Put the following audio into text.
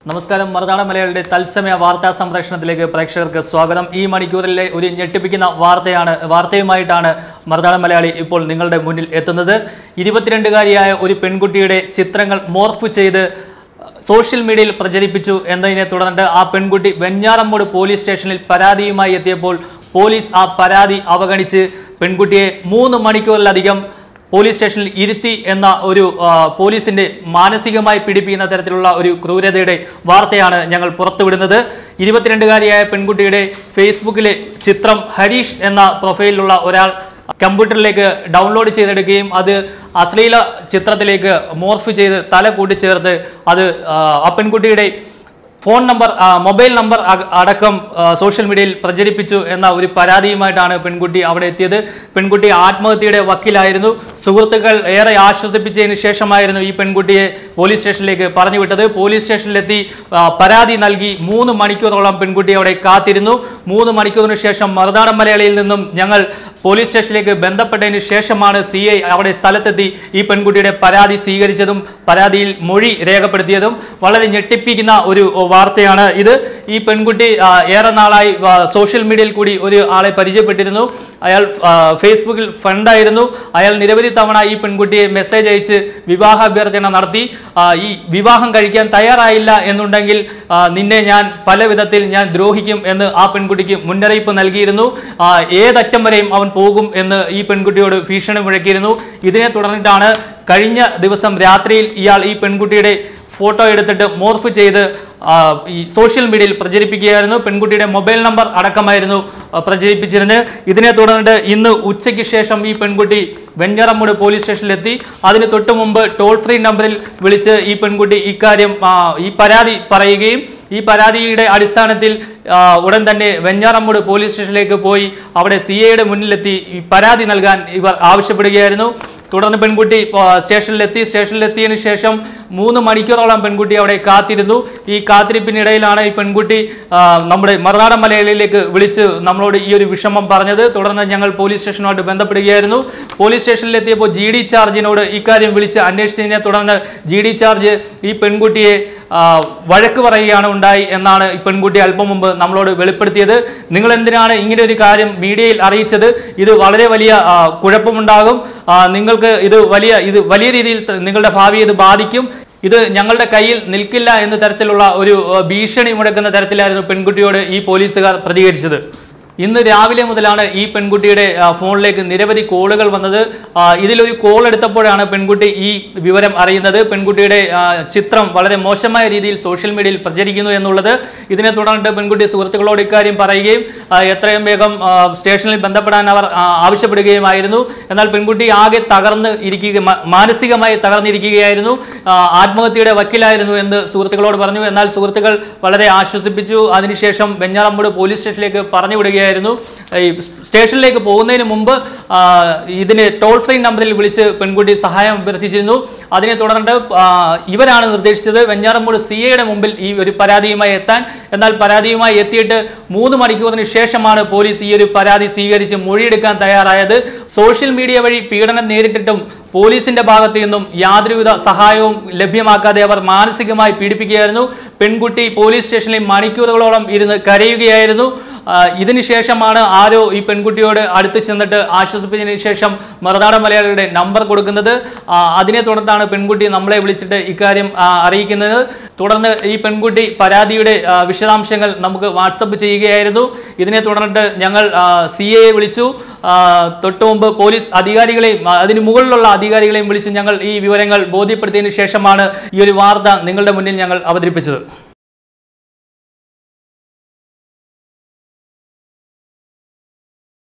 നമസ്കാരം മറുനാട മലയാളിയുടെ തത്സമയ വാർത്താ സംപ്രേഷണത്തിലേക്ക് പ്രേക്ഷകർക്ക് സ്വാഗതം ഈ മണിക്കൂറിലെ ഒരു ഞെട്ടിപ്പിക്കുന്ന വാർത്തയാണ് വാർത്തയുമായിട്ടാണ് മറുനാട മലയാളി ഇപ്പോൾ നിങ്ങളുടെ മുന്നിൽ എത്തുന്നത് ഇരുപത്തിരണ്ടുകാരിയായ ഒരു പെൺകുട്ടിയുടെ ചിത്രങ്ങൾ മോർഫ് ചെയ്ത് സോഷ്യൽ മീഡിയയിൽ പ്രചരിപ്പിച്ചു എന്നതിനെ തുടർന്ന് ആ പെൺകുട്ടി വെഞ്ഞാറമ്മൂട് പോലീസ് സ്റ്റേഷനിൽ പരാതിയുമായി എത്തിയപ്പോൾ പോലീസ് ആ പരാതി അവഗണിച്ച് പെൺകുട്ടിയെ മൂന്ന് മണിക്കൂറിലധികം പോലീസ് സ്റ്റേഷനിൽ ഇരുത്തി എന്ന ഒരു ആ, പോലീസിന്റെ മാനസികമായി പിടിപ്പിക്കുന്ന തരത്തിലുള്ള ഒരു ക്രൂരതയുടെ വാർത്തയാണ് ഞങ്ങൾ പുറത്തുവിടുന്നത് ഇരുപത്തിരണ്ടുകാരിയായ പെൺകുട്ടിയുടെ ഫേസ്ബുക്കിലെ ചിത്രം ഹരീഷ് എന്ന പ്രൊഫൈലിലുള്ള ഒരാൾ കമ്പ്യൂട്ടറിലേക്ക് ഡൗൺലോഡ് ചെയ്തെടുക്കുകയും അത് അശ്ലീല ചിത്രത്തിലേക്ക് മോർഫ് ചെയ്ത് തല കൂട്ടിച്ചേർത്ത് അത് ആ, ആ പെൺകുട്ടിയുടെ ഫോൺ നമ്പർ ആ, മൊബൈൽ നമ്പർ അ- അടക്കം ആ, സോഷ്യൽ മീഡിയയിൽ പ്രചരിപ്പിച്ചു എന്ന ഒരു പരാതിയുമായിട്ടാണ് പെൺകുട്ടി അവിടെ എത്തിയത് പെൺകുട്ടി ആത്മഹത്യയുടെ വക്കീലായിരുന്നു സുഹൃത്തുക്കൾ ഏറെ ആശ്വസിപ്പിച്ചതിന് ശേഷമായിരുന്നു ഈ പെൺകുട്ടിയെ പോലീസ് സ്റ്റേഷനിലേക്ക് പറഞ്ഞു വിട്ടത് പോലീസ് സ്റ്റേഷനിലെത്തി ആ, പരാതി നൽകി മൂന്ന് മണിക്കൂറോളം പെൺകുട്ടി അവിടെ കാത്തിരുന്നു മൂന്ന് മണിക്കൂറിന് ശേഷം മറുനാടൻ മലയാളിയിൽ നിന്നും ഞങ്ങൾ പോലീസ് സ്റ്റേഷനിലേക്ക് ബന്ധപ്പെട്ടതിന് ശേഷമാണ് സി ഐ അവിടെ സ്ഥലത്തെത്തി ഈ പെൺകുട്ടിയുടെ പരാതി സ്വീകരിച്ചതും പരാതിയിൽ മൊഴി രേഖപ്പെടുത്തിയതും വളരെ ഞെട്ടിപ്പിക്കുന്ന ഒരു വാർത്തയാണ് ഇത് ഈ പെൺകുട്ടി ആ, ഏറെ നാളായി ആ, സോഷ്യൽ മീഡിയയിൽ കൂടി ഒരു ആളെ പരിചയപ്പെട്ടിരുന്നു അയാൾ ആ, ഫേസ്ബുക്കിൽ ഫ്രണ്ടായിരുന്നു അയാൾ നിരവധി തവണ ഈ പെൺകുട്ടിയെ മെസ്സേജ് അയച്ച് വിവാഹ അഭ്യർത്ഥന നടത്തി ആ, ഈ വിവാഹം കഴിക്കാൻ തയ്യാറായില്ല എന്നുണ്ടെങ്കിൽ ആ, നിന്നെ ഞാൻ പല വിധത്തിൽ ഞാൻ ദ്രോഹിക്കും എന്ന് ആ പെൺകുട്ടിക്ക് മുന്നറിയിപ്പ് നൽകിയിരുന്നു ആ, ഏതറ്റം വരെയും അവൻ പോകും എന്ന് ഈ പെൺകുട്ടിയോട് ഭീഷണി മുഴക്കിയിരുന്നു ഇതിനെ തുടർന്നിട്ടാണ് കഴിഞ്ഞ ദിവസം രാത്രിയിൽ ഇയാൾ ഈ പെൺകുട്ടിയുടെ ഫോട്ടോ എടുത്തിട്ട് മോർഫ് ചെയ്ത് ആ, ഈ സോഷ്യൽ മീഡിയയിൽ പ്രചരിപ്പിക്കുകയായിരുന്നു പെൺകുട്ടിയുടെ മൊബൈൽ നമ്പർ അടക്കമായിരുന്നു ആ, പ്രചരിപ്പിച്ചിരുന്നത് ഇതിനെ തുടർന്നിട്ട് ഇന്ന് ഉച്ചയ്ക്ക് ശേഷം ഈ പെൺകുട്ടി വെഞ്ഞാറമ്മൂട് പോലീസ് സ്റ്റേഷനിലെത്തി അതിന് തൊട്ടു മുമ്പ് ടോൾ ഫ്രീ നമ്പറിൽ വിളിച്ച് ഈ പെൺകുട്ടി ഇക്കാര്യം ആ, ഈ പരാതി പറയുകയും ഈ പരാതിയുടെ അടിസ്ഥാനത്തിൽ ആ, ഉടൻ തന്നെ വെഞ്ഞാറമ്മൂട് പോലീസ് സ്റ്റേഷനിലേക്ക് പോയി അവിടെ സി ഐയുടെ മുന്നിലെത്തി ഈ പരാതി നൽകാൻ ഇവർ ആവശ്യപ്പെടുകയായിരുന്നു തുടർന്ന് പെൺകുട്ടി ആ, സ്റ്റേഷനിലെത്തി സ്റ്റേഷനിലെത്തിയതിനു ശേഷം മൂന്ന് മണിക്കൂറോളം പെൺകുട്ടി അവിടെ കാത്തിരുന്നു ഈ കാത്തിരിപ്പിനിടയിലാണ് ഈ പെൺകുട്ടി ആ, നമ്മുടെ മറുനാടൻ മലയാളിയിലേക്ക് വിളിച്ച് നമ്മളോട് ഈ ഒരു വിഷമം പറഞ്ഞത് തുടർന്ന് ഞങ്ങൾ പോലീസ് സ്റ്റേഷനുമായിട്ട് ബന്ധപ്പെടുകയായിരുന്നു പോലീസ് സ്റ്റേഷനിലെത്തിയപ്പോൾ ജി ഡി ചാർജിനോട് ഇക്കാര്യം വിളിച്ച് അന്വേഷിച്ചതിനെ തുടർന്ന് ജി ഡി ചാർജ് ഈ പെൺകുട്ടിയെ ആ, വഴക്ക് പറയുകയാണ് ഉണ്ടായി എന്നാണ് ഈ പെൺകുട്ടി അല്പം മുമ്പ് നമ്മളോട് വെളിപ്പെടുത്തിയത് നിങ്ങൾ എന്തിനാണ് ഇങ്ങനെ ഒരു കാര്യം മീഡിയയിൽ അറിയിച്ചത് ഇത് വളരെ വലിയ ആ, കുഴപ്പമുണ്ടാകും ആ, നിങ്ങൾക്ക് ഇത് വലിയ ഇത് വലിയ രീതിയിൽ ത- നിങ്ങളുടെ ഭാവിയെ ഇത് ബാധിക്കും ഇത് ഞങ്ങളുടെ കയ്യിൽ നിൽക്കില്ല എന്ന തരത്തിലുള്ള ഒരു ആ, ഭീഷണി മുടക്കുന്ന തരത്തിലായിരുന്നു പെൺകുട്ടിയോട് ഈ പോലീസുകാർ പ്രതികരിച്ചത് ഇന്ന് രാവിലെ മുതലാണ് ഈ പെൺകുട്ടിയുടെ ആ, ഫോണിലേക്ക് നിരവധി കോളുകൾ വന്നത് ആ, ഇതിലൊരു കോൾ എടുത്തപ്പോഴാണ് പെൺകുട്ടി ഈ വിവരം അറിയുന്നത് പെൺകുട്ടിയുടെ ആ, ചിത്രം വളരെ മോശമായ രീതിയിൽ സോഷ്യൽ മീഡിയയിൽ പ്രചരിക്കുന്നു എന്നുള്ളത് ഇതിനെ തുടർന്നിട്ട് പെൺകുട്ടി സുഹൃത്തുക്കളോട് ഇക്കാര്യം പറയുകയും ആ, എത്രയും വേഗം ആ, സ്റ്റേഷനിൽ ബന്ധപ്പെടാൻ അവർ ആ, ആവശ്യപ്പെടുകയുമായിരുന്നു എന്നാൽ പെൺകുട്ടി ആകെ തകർന്ന് ഇരിക്കുക മ- മാനസികമായി തകർന്നിരിക്കുകയായിരുന്നു ആ, ആത്മഹത്യയുടെ വക്കീലായിരുന്നു എന്ന് സുഹൃത്തുക്കളോട് പറഞ്ഞു എന്നാൽ സുഹൃത്തുക്കൾ വളരെ ആശ്വസിപ്പിച്ചു അതിനുശേഷം വെഞ്ഞാറമ്മൂട് പോലീസ് സ്റ്റേഷനിലേക്ക് പറഞ്ഞു വിടുകയായിരുന്നു ഈ സ്റ്റേഷനിലേക്ക് പോകുന്നതിന് മുമ്പ് ആ, ഇതിന് ടോൾ ഫ്രീ നമ്പറിൽ വിളിച്ച് പെൺകുട്ടി സഹായം അഭ്യർത്ഥിച്ചിരുന്നു അതിനെ തുടർന്ന് ആ, ഇവരാണ് നിർദ്ദേശിച്ചത് വെഞ്ഞാറമ്മൂട് സി ഐയുടെ മുമ്പിൽ ഈ ഒരു പരാതിയുമായി എത്താൻ എന്നാൽ പരാതിയുമായി എത്തിയിട്ട് മൂന്ന് മണിക്കൂറിന് ശേഷമാണ് പോലീസ് ഈ ഒരു പരാതി സ്വീകരിച്ച് മൊഴിയെടുക്കാൻ തയ്യാറായത് സോഷ്യൽ മീഡിയ വഴി പീഡനം നേരിട്ടിട്ടും പോലീസിന്റെ ഭാഗത്തു നിന്നും യാതൊരുവിധ സഹായവും ലഭ്യമാക്കാതെ അവർ മാനസികമായി പീഡിപ്പിക്കുകയായിരുന്നു പെൺകുട്ടി പോലീസ് സ്റ്റേഷനിൽ മണിക്കൂറുകളോളം ഇരുന്ന് കരയുകയായിരുന്നു ആ, ഇതിനുശേഷമാണ് ആരോ ഈ പെൺകുട്ടിയോട് അടുത്ത് ചെന്നിട്ട് ആശ്വസിപ്പിച്ചതിന് ശേഷം മറുനാടൻ മലയാളിയുടെ നമ്പർ കൊടുക്കുന്നത് ആ, അതിനെ തുടർന്നാണ് പെൺകുട്ടി നമ്മളെ വിളിച്ചിട്ട് ഇക്കാര്യം ആ, അറിയിക്കുന്നത് തുടർന്ന് ഈ പെൺകുട്ടി പരാതിയുടെ ആ, വിശദാംശങ്ങൾ നമുക്ക് വാട്സപ്പ് ചെയ്യുകയായിരുന്നു ഇതിനെ തുടർന്നിട്ട് ഞങ്ങൾ സി എയെ വിളിച്ചു ആ, തൊട്ടു മുമ്പ് പോലീസ് അധികാരികളെയും ആ, അതിന് മുകളിലുള്ള അധികാരികളെയും വിളിച്ച് ഞങ്ങൾ ഈ വിവരങ്ങൾ ബോധ്യപ്പെടുത്തിയതിനു ശേഷമാണ് ഈ ഒരു വാർത്ത നിങ്ങളുടെ മുന്നിൽ ഞങ്ങൾ അവതരിപ്പിച്ചത്